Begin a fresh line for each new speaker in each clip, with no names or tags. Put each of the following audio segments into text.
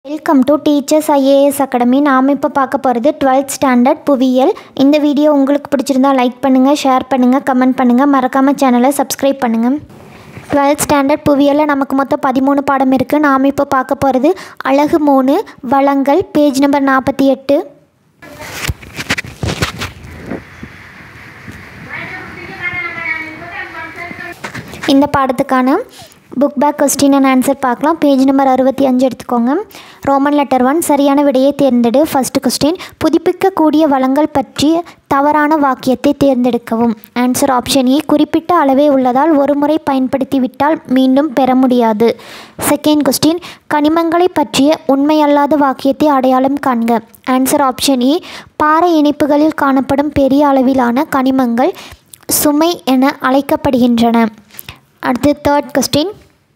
welcome to teachers IAS academy நாம் இப்போ பார்க்க போகிறது டுவெல்த் ஸ்டாண்டர்ட் புவியியல் இந்த வீடியோ உங்களுக்கு பிடிச்சிருந்தா லைக் பண்ணுங்கள் ஷேர் பண்ணுங்கள் கமெண்ட் பண்ணுங்கள் மறக்காமல் சேனலை சப்ஸ்கிரைப் பண்ணுங்கள் டுவெல்த் ஸ்டாண்டர்ட் புவியியலில் நமக்கு மொத்தம் பதிமூணு பாடம் இருக்குது நாம் இப்போ பார்க்க போகிறது அழகு மூணு வளங்கள் பேஜ் நம்பர் நாற்பத்தி எட்டு இந்த பாடத்துக்கான book back question and answer பார்க்கலாம் பேஜ் நம்பர் அறுபத்தி அஞ்சு எடுத்துக்கோங்க ரோமன் லெட்டர் ஒன் சரியான விடையை தேர்ந்தெடு ஃபர்ஸ்ட் கொஸ்டின் புதுப்பிக்கக்கூடிய வளங்கள் பற்றி தவறான வாக்கியத்தை தேர்ந்தெடுக்கவும் ஆன்சர் ஆப்ஷன் ஏ குறிப்பிட்ட அளவே உள்ளதால் ஒரு முறை பயன்படுத்திவிட்டால் மீண்டும் பெற முடியாது செகண்ட் கொஸ்டின் கனிமங்களை பற்றிய உண்மையல்லாத வாக்கியத்தை அடையாளம் காண்க ஆன்சர் ஆப்ஷன் ஏ பாறை இணைப்புகளில் காணப்படும் பெரிய அளவிலான கனிமங்கள் சுமை என அழைக்கப்படுகின்றன அடுத்து தேர்ட் கொஸ்டின்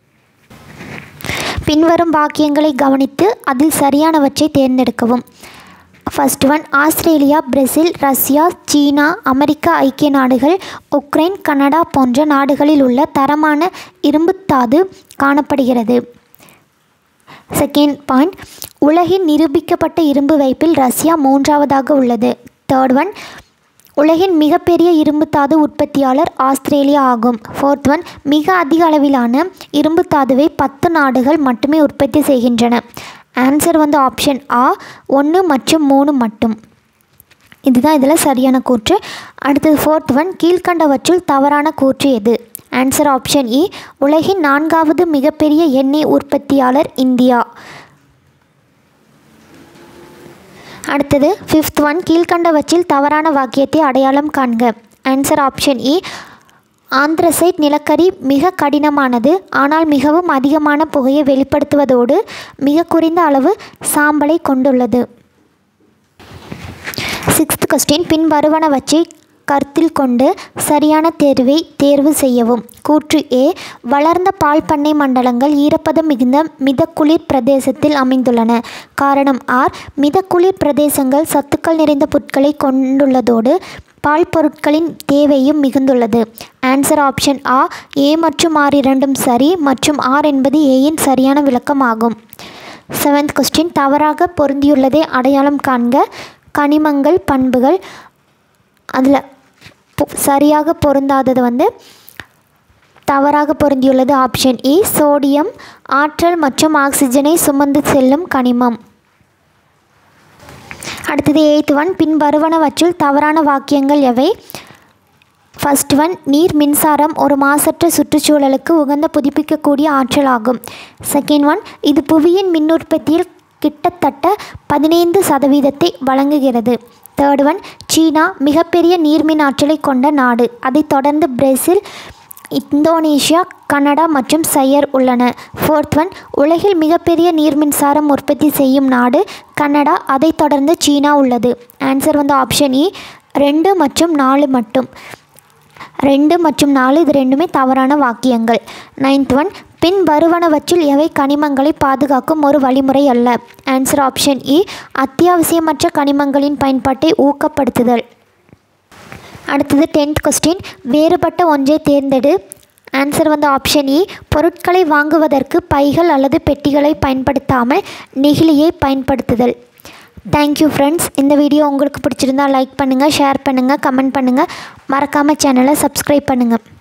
பின்வரும் வாக்கியங்களை கவனித்து அதில் சரியானவற்றை தேர்ந்தெடுக்கவும் first one Australia Brazil Russia China America ஐக்கிய நாடுகள் உக்ரைன் கனடா போன்ற நாடுகளில் உள்ள தரமான இரும்புத்தாது காணப்படுகிறது செகண்ட் பாயிண்ட் உலகின் நிரூபிக்கப்பட்ட இரும்பு வைப்பில் ரஷ்யா மூன்றாவதாக உள்ளது தேர்ட் ஒன் உலகின் மிகப்பெரிய இரும்புத்தாது உற்பத்தியாளர் ஆஸ்திரேலியா ஆகும் ஃபோர்த் ஒன் மிக அதிக அளவிலான இரும்புத்தாதுவை பத்து நாடுகள் மட்டுமே உற்பத்தி செய்கின்றன ஆன்சர் வந்து ஆப்ஷன் ஆ ஒன்று மற்றும் மூணு மட்டும் இதுதான் இதில் சரியான கூற்று அடுத்தது ஃபோர்த் ஒன் கீழ்கண்டவற்றுள் தவறான கூற்று எது ஆன்சர் ஆப்ஷன் இ உலகின் நான்காவது மிகப்பெரிய எண்ணெய் உற்பத்தியாளர் இந்தியா அடுத்தது ஃபிஃப்த் ஒன் கீழ்கண்டவற்றில் தவறான வாக்கியத்தை அடையாளம் காண்க ஆன்சர் ஆப்ஷன் இ ஆந்திரசைட் நிலக்கரி மிக கடினமானது ஆனால் மிகவும் அதிகமான புகையை வெளிப்படுத்துவதோடு மிக குறைந்த அளவு சாம்பலை கொண்டுள்ளது சிக்ஸ்த் கொஸ்டின் பின் வருவனவற்றை கருத்தில் கொண்டு சரியான தேர்வை தேர்வு செய்யவும் கூற்று ஏ வளர்ந்த பால் பண்ணை மண்டலங்கள் ஈரப்பதம் மிகுந்த மிதக்குளிர் பிரதேசத்தில் அமைந்துள்ளன காரணம் ஆர் மிதக்குளிர் பிரதேசங்கள் சத்துக்கள் நிறைந்த புட்களை கொண்டுள்ளதோடு பால் பொருட்களின் தேவையும் மிகுந்துள்ளது ஆன்சர் ஆப்ஷன் ஆ ஏ மற்றும் ஆர் இரண்டும் சரி மற்றும் ஆர் என்பது ஏயின் சரியான விளக்கம் ஆகும் செவன்த் கொஸ்டின் தவறாக பொருந்தியுள்ளதை அடையாளம் காண்க கனிமங்கள் பண்புகள் அதில் சரியாக பொருந்தாதது வந்து தவறாக பொருந்தியுள்ளது ஆப்ஷன் இ சோடியம் ஆற்றல் மற்றும் ஆக்சிஜனை சுமந்து செல்லும் கனிமம் அடுத்தது எயித் ஒன் பின் வருவனவற்றுள் தவறான வாக்கியங்கள் எவை ஃபர்ஸ்ட் ஒன் நீர் மின்சாரம் ஒரு மாசற்ற சுற்றுச்சூழலுக்கு உகந்த புதுப்பிக்கக்கூடிய ஆற்றல் ஆகும் செகண்ட் ஒன் இது புவியின் மின் உற்பத்தியில் கிட்டத்தட்ட பதினைந்து சதவீதத்தை வழங்குகிறது தேர்ட் ஒன் சீனா மிகப்பெரிய நீர்மின் ஆற்றலை கொண்ட நாடு அதைத் தொடர்ந்து பிரேசில் இந்தோனேஷியா கனடா மற்றும் சையர் உள்ளன ஃபோர்த் ஒன் உலகில் மிகப்பெரிய நீர்மின்சாரம் உற்பத்தி செய்யும் நாடு கனடா அதைத் தொடர்ந்து சீனா உள்ளது ஆன்சர் வந்து ஆப்ஷன் இ ரெண்டு மற்றும் நாலு மட்டும் ரெண்டு மற்றும் நாலு இது ரெண்டுமே தவறான வாக்கியங்கள் நைன்த் ஒன் பின் வருவனவற்றில் எவை கனிமங்களை பாதுகாக்கும் ஒரு வழிமுறை அல்ல ஆன்சர் ஆப்ஷன் இ அத்தியாவசியமற்ற கனிமங்களின் பயன்பாட்டை ஊக்கப்படுத்துதல் அடுத்தது டென்த் கொஸ்டின் வேறுபட்ட ஒன்றை தேர்ந்தெடு ஆன்சர் வந்து ஆப்ஷன் இ பொருட்களை வாங்குவதற்கு பைகள் அல்லது பெட்டிகளை பயன்படுத்தாமல் நெகிழியை பயன்படுத்துதல் தேங்க்யூ ஃப்ரெண்ட்ஸ் இந்த வீடியோ உங்களுக்கு பிடிச்சிருந்தா லைக் பண்ணுங்கள் ஷேர் பண்ணுங்கள் கமெண்ட் பண்ணுங்கள் மறக்காமல் சேனலை சப்ஸ்கிரைப் பண்ணுங்கள்